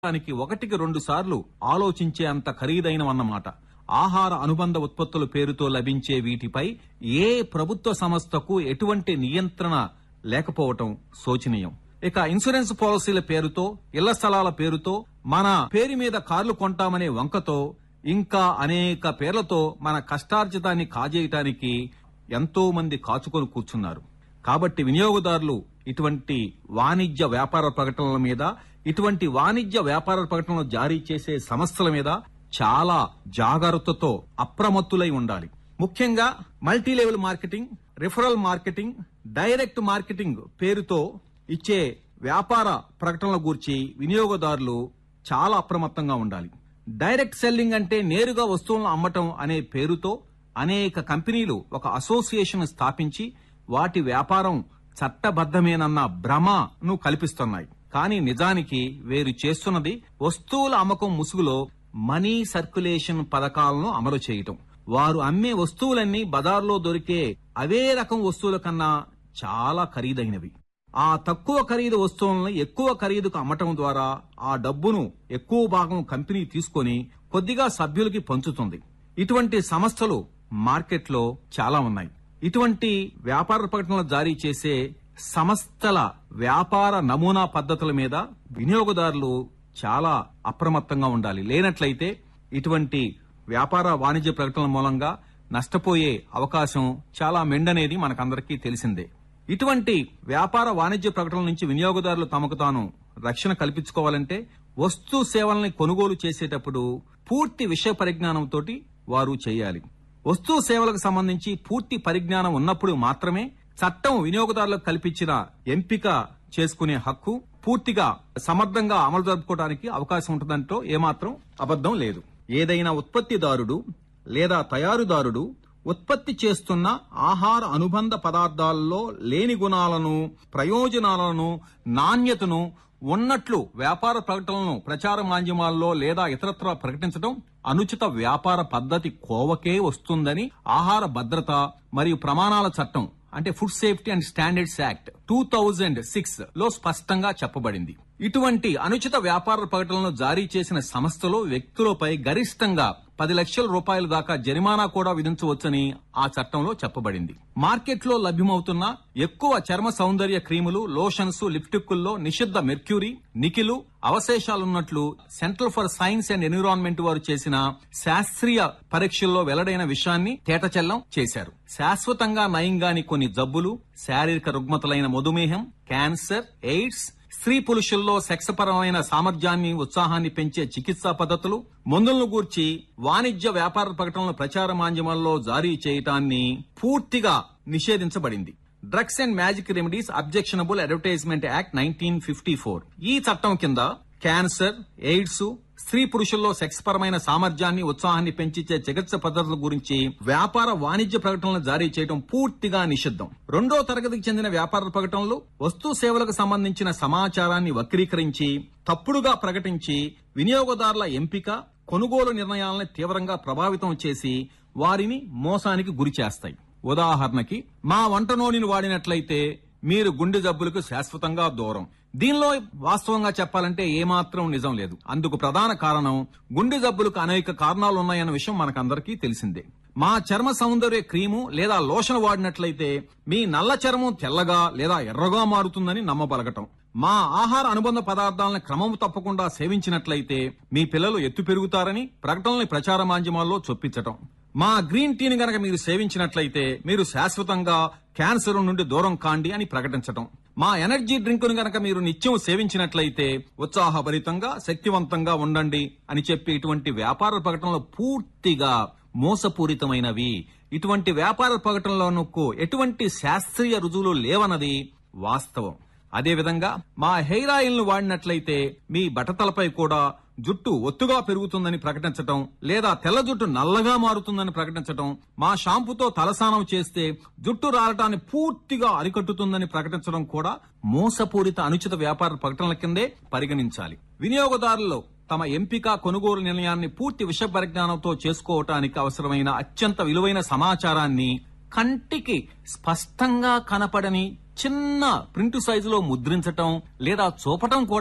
దానికి ఒకటికి రెండు సార్లు ఆలోచించే అంత ఖరీదైనవన్నమాట ఆహార అనుబంధ ఉత్పత్తుల పేరుతో లభించే వీటిపై ఏ ప్రభుత్వ సంస్థకు ఎటువంటి నియంత్రణ లేకపోవటం శోచనీయం ఇక ఇన్సూరెన్స్ పాలసీల పేరుతో ఇళ్ల స్థలాల పేరుతో మన పేరు మీద కార్లు కొంటామనే వంకతో ఇంకా అనేక పేర్లతో మన కష్టార్జితాన్ని కాజేయటానికి ఎంతో మంది కాచుకొని కూర్చున్నారు కాబట్టి వినియోగదారులు ఇటువంటి వాణిజ్య వ్యాపార ప్రకటనల మీద ఇటువంటి వాణిజ్య వ్యాపార ప్రకటనలు జారీ చేసే సంస్థల మీద చాలా జాగ్రత్తతో అప్రమత్తులై ఉండాలి ముఖ్యంగా multi level marketing referral marketing direct marketing పేరుతో ఇచ్చే వ్యాపార ప్రకటనల గురించి వినియోగదారులు చాలా అప్రమత్తంగా ఉండాలి డైరెక్ట్ సెల్లింగ్ అంటే నేరుగా వస్తువులను అమ్మటం అనే పేరుతో అనేక కంపెనీలు ఒక అసోసియేషన్ స్థాపించి వాటి వ్యాపారం చట్టబద్దమేనన్న భ్రమను కల్పిస్తున్నాయి కానీ నిజానికి వీరు చేస్తున్నది వస్తువుల అమ్మకం ముసుగులో మనీ సర్క్యులేషన్ పథకాలను అమలు చేయటం వారు అమ్మే వస్తువులన్నీ బజార్లో దొరికే అవే రకం వస్తువుల కన్నా చాలా ఖరీదైనవి ఆ తక్కువ ఖరీదు వస్తువులను ఎక్కువ ఖరీదుకు అమ్మటం ద్వారా ఆ డబ్బును ఎక్కువ భాగం కంపెనీ తీసుకొని కొద్దిగా సభ్యులకి పంచుతుంది ఇటువంటి సంస్థలు మార్కెట్లో చాలా ఉన్నాయి ఇటువంటి వ్యాపార ప్రకటనలు జారీ చేసే సంస్థల వ్యాపార నమూనా పద్ధతుల మీద వినియోగదారులు చాలా అప్రమత్తంగా ఉండాలి లేనట్లయితే ఇటువంటి వ్యాపార వాణిజ్య ప్రకటనల మూలంగా నష్టపోయే అవకాశం చాలా మెండనేది మనకందరికీ తెలిసిందే ఇటువంటి వ్యాపార వాణిజ్య ప్రకటనల నుంచి వినియోగదారులు తమకు తాను రక్షణ కల్పించుకోవాలంటే వస్తు సేవల్ని కొనుగోలు చేసేటప్పుడు పూర్తి విషయ పరిజ్ఞానంతో వారు చేయాలి వస్తు సేవలకు సంబంధించి పూర్తి పరిజ్ఞానం ఉన్నప్పుడు మాత్రమే చట్టం వినియోగదారులకు కల్పించిన ఎంపిక చేసుకునే హక్కు పూర్తిగా సమర్థంగా అమలు జరుపుకోవడానికి అవకాశం ఉంటుందంటో ఏమాత్రం అబద్ధం లేదు ఏదైనా ఉత్పత్తిదారుడు లేదా తయారుదారుడు ఉత్పత్తి చేస్తున్న ఆహార అనుబంధ పదార్థాల్లో లేని గుణాలను ప్రయోజనాలను నాణ్యతను ఉన్నట్లు వ్యాపార ప్రకటనలను ప్రచార మాధ్యమాల్లో లేదా ఇతరత్రా ప్రకటించడం అనుచిత వ్యాపార పద్ధతి కోవకే వస్తుందని ఆహార భద్రత మరియు ప్రమాణాల చట్టం అంటే food safety and standards act two thousand six లో స్పష్టంగా చెప్పబడింది ఇటువంటి అనుచిత వ్యాపార ప్రకటనలను జారీ చేసిన సంస్థలు వ్యక్తులపై గరిష్టంగా పది లక్షల రూపాయల దాకా జరిమానా కూడా విధించవచ్చని ఆ చట్టంలో చెప్పబడింది మార్కెట్లో లభ్యమవుతున్న ఎక్కువ చర్మ సౌందర్య క్రీములు లోషన్స్ లిప్టిక్కుల్లో నిషిద్ధ మెర్క్యూరీ నికిలు అవశేషాలున్నట్లు central for science and environment వారు చేసిన శాస్త్రీయ పరీక్షల్లో వెల్లడైన విషయాన్ని తేటచెల్లం చేశారు శాశ్వతంగా నయంగాని కొన్ని జబ్బులు శారీరక రుగ్మతలైన మధుమేహం క్యాన్సర్ ఎయిడ్స్ స్త్రీ పురుషుల్లో సెక్సపరమైన సామర్థ్యాన్ని ఉత్సాహాన్ని పెంచే చికిత్సా పద్ధతులు మందులను గూర్చి వాణిజ్య వ్యాపార ప్రకటనలు ప్రచార మాధ్యమాల్లో జారీ చేయటాన్ని పూర్తిగా నిషేధించబడింది drugs and magic remedies objectionable advertisement act nineteen fifty four ఈ చట్టం కింద క్యాన్సర్ ఎయిడ్స్ స్త్రీ పురుషుల్లో సెక్స్ పరమైన సామర్థ్యాన్ని ఉత్సాహాన్ని పెంచిచ్చే చికిత్స పద్ధతుల గురించి వ్యాపార వాణిజ్య ప్రకటనలు జారీ చేయడం పూర్తిగా నిషిద్ధం రెండో తరగతికి చెందిన వ్యాపార ప్రకటనలు వస్తు సేవలకు సంబంధించిన సమాచారాన్ని వక్రీకరించి తప్పుడుగా ప్రకటించి వినియోగదారుల ఎంపిక కొనుగోలు నిర్ణయాలను తీవ్రంగా ప్రభావితం చేసి వారిని మోసానికి గురి చేస్తాయి ఉదాహరణకి మా వంట నూనెను వాడినట్లయితే మీరు గుండె జబ్బులకు శాశ్వతంగా దూరం దీనిలో వాస్తవంగా చెప్పాలంటే ఏమాత్రం నిజం లేదు అందుకు ప్రధాన కారణం గుండె జబ్బులకు అనేక కారణాలు ఉన్నాయన్న విషయం మనకందరికీ తెలిసిందే మా చర్మ సౌందర్య క్రీము లేదా లోషన్ వాడినట్లయితే మీ నల్ల చర్మం తెల్లగా లేదా ఎర్రగా మారుతుందని నమ్మబలగటం మా ఆహార అనుబంధ పదార్థాలను క్రమం తప్పకుండా సేవించినట్లయితే మీ పిల్లలు ఎత్తు పెరుగుతారని ప్రకటనల్ని ప్రచార మాధ్యమాల్లో చొప్పించటం మా గ్రీన్ టీని గనక మీరు సేవించినట్లయితే మీరు శాశ్వతంగా క్యాన్సర్ నుండి దూరం కాండి అని ప్రకటించటం మా ఎనర్జీ డ్రింక్ ను గనక మీరు నిత్యం సేవించినట్లయితే ఉత్సాహభరితంగా శక్తివంతంగా ఉండండి అని చెప్పి ఇటువంటి వ్యాపార ప్రకటనలు పూర్తిగా మోసపూరితమైనవి ఇటువంటి వ్యాపార ప్రకటనలకు ఎటువంటి శాస్త్రీయ రుజువులు లేవన్నది వాస్తవం అదేవిధంగా మా హెయిర్ ఆయిల్ ను వాడినట్లయితే మీ బట్టతలపై కూడా జుట్టు ఒత్తుగా పెరుగుతుందని ప్రకటించటం లేదా తెల్ల జుట్టు నల్లగా మారుతుందని ప్రకటించటం మా షాంపూతో తలస్నానం చేస్తే జుట్టు రాలటాన్ని పూర్తిగా అరికట్టుతుందని ప్రకటించడం కూడా మోసపూరిత అనుచిత వ్యాపార ప్రకటనల కిందే పరిగణించాలి వినియోగదారులు తమ ఎంపిక కొనుగోలు నిర్ణయాన్ని పూర్తి విషయ పరిజ్ఞానంతో చేసుకోవటానికి అవసరమైన అత్యంత విలువైన సమాచారాన్ని కంటికి స్పష్టంగా కనపడని చిన్న ప్రింట్ సైజులో ముద్రించటం లేదా చూపటం కూడా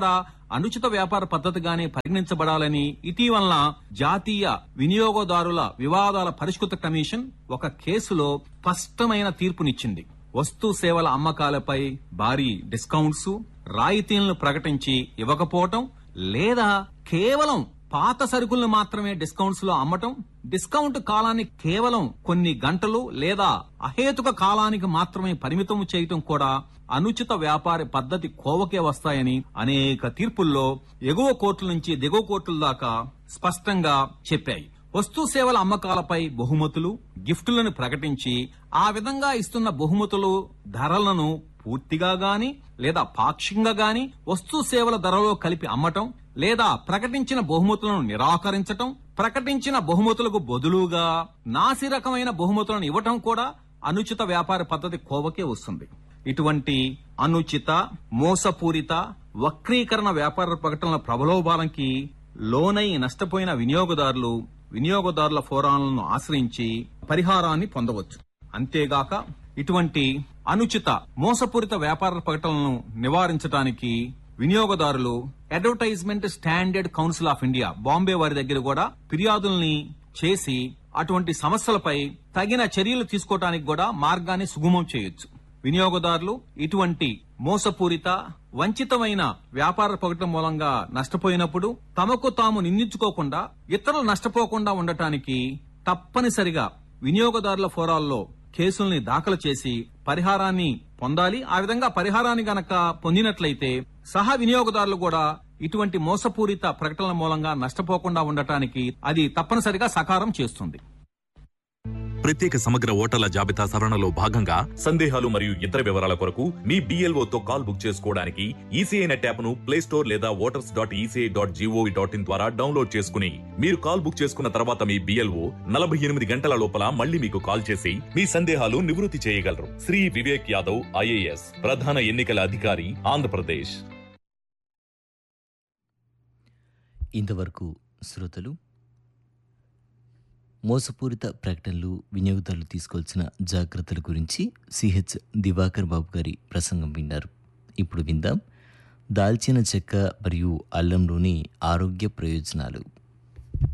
అనుచిత వ్యాపార పద్ధతిగానే పరిగణించబడాలని ఇటీవల జాతీయ వినియోగదారుల వివాదాల పరిష్కృత కమిషన్ ఒక కేసులో స్పష్టమైన తీర్పునిచ్చింది వస్తు సేవల అమ్మకాలపై భారీ డిస్కౌంట్స్ రాయితీలను ప్రకటించి ఇవ్వకపోవటం లేదా కేవలం పాత సరుకులను మాత్రమే డిస్కౌంట్స్ లో అమ్మటం డిస్కౌంట్ కాలాన్ని కేవలం కొన్ని గంటలు లేదా అహేతుక కాలానికి మాత్రమే పరిమితం చేయటం కూడా అనుచిత వ్యాపార పద్ధతి కోవకే వస్తాయని అనేక తీర్పుల్లో ఎగువ కోర్టుల నుంచి దిగువ కోర్టుల దాకా స్పష్టంగా చెప్పాయి వస్తు సేవల అమ్మకాలపై బహుమతులు గిఫ్టులను ప్రకటించి ఆ విధంగా ఇస్తున్న బహుమతులు ధరలను పూర్తిగా గాని లేదా పాక్షికంగా గాని వస్తు సేవల ధరలో కలిపి అమ్మటం లేదా ప్రకటించిన బహుమతులను నిరాకరించటం ప్రకటించిన బహుమతులకు బదులుగా నాసి రకమైన బహుమతులను ఇవ్వటం కూడా అనుచిత వ్యాపార పద్ధతి కోవకే వస్తుంది ఇటువంటి అనుచిత మోసపూరిత వక్రీకరణ వ్యాపార ప్రకటనల ప్రబలోభాలంకి లోనై నష్టపోయిన వినియోగదారులు వినియోగదారుల ఫోరాలను ఆశ్రయించి పరిహారాన్ని పొందవచ్చు అంతేగాక ఇటువంటి అనుచిత మోసపూరిత వ్యాపార ప్రకటనలను నివారించడానికి వినియోగదారులు advertisement standard council of India Bombay వారి దగ్గర కూడా ఫిర్యాదుల్ని చేసి అటువంటి సమస్యలపై తగిన చర్యలు తీసుకోవడానికి కూడా మార్గాన్ని సుగమం చేయొచ్చు వినియోగదారులు ఇటువంటి మోసపూరిత వంచితమైన వ్యాపార ప్రకటన మూలంగా నష్టపోయినప్పుడు తమకు తాము నిందించుకోకుండా ఇతరులు నష్టపోకుండా ఉండటానికి తప్పనిసరిగా వినియోగదారుల ఫోరాల్లో కేసుల్ని దాఖలు చేసి పరిహారాన్ని పొందాలి ఆ విధంగా పరిహారాన్ని గనక పొందినట్లయితే సహా వినియోగదారులు కూడా ఇటువంటి మోసపూరిత ప్రకటనల మూలంగా నష్టపోకుండా ఉండటానికి అది తప్పనిసరిగా సకారం చేస్తుంది ప్రత్యేక సమగ్ర ఓటర్ల జాబితా సవరణలో భాగంగా సందేహాలు మరియు ఇతర వివరాల కొరకు మీ BLO తో కాల్ బుక్ చేసుకోవడానికి ఈసీఐ నెట్ యాప్ ను ప్లే స్టోర్ లేదా voters dot ECI dot G O V dot in ద్వారా డౌన్లోడ్ చేసుకుని మీరు కాల్ బుక్ చేసుకున్న తర్వాత మీ బిఎల్ఓ నలభై ఎనిమిది గంటల లోపల మళ్ళీ మీకు కాల్ చేసి మీ సందేహాలు నివృత్తి చేయగలరు శ్రీ వివేక్ యాదవ్ ఐఏఎస్ ప్రధాన ఎన్నికల అధికారి ఆంధ్రప్రదేశ్ ఇంతవరకు శ్రోతలు మోసపూరిత ప్రకటనలు వినియోగదారులు తీసుకోవాల్సిన జాగ్రత్తల గురించి సిహెచ్ దివాకర్ బాబు గారి ప్రసంగం విన్నారు ఇప్పుడు విందాం దాల్చిన చెక్క మరియు అల్లంలోని ఆరోగ్య ప్రయోజనాలు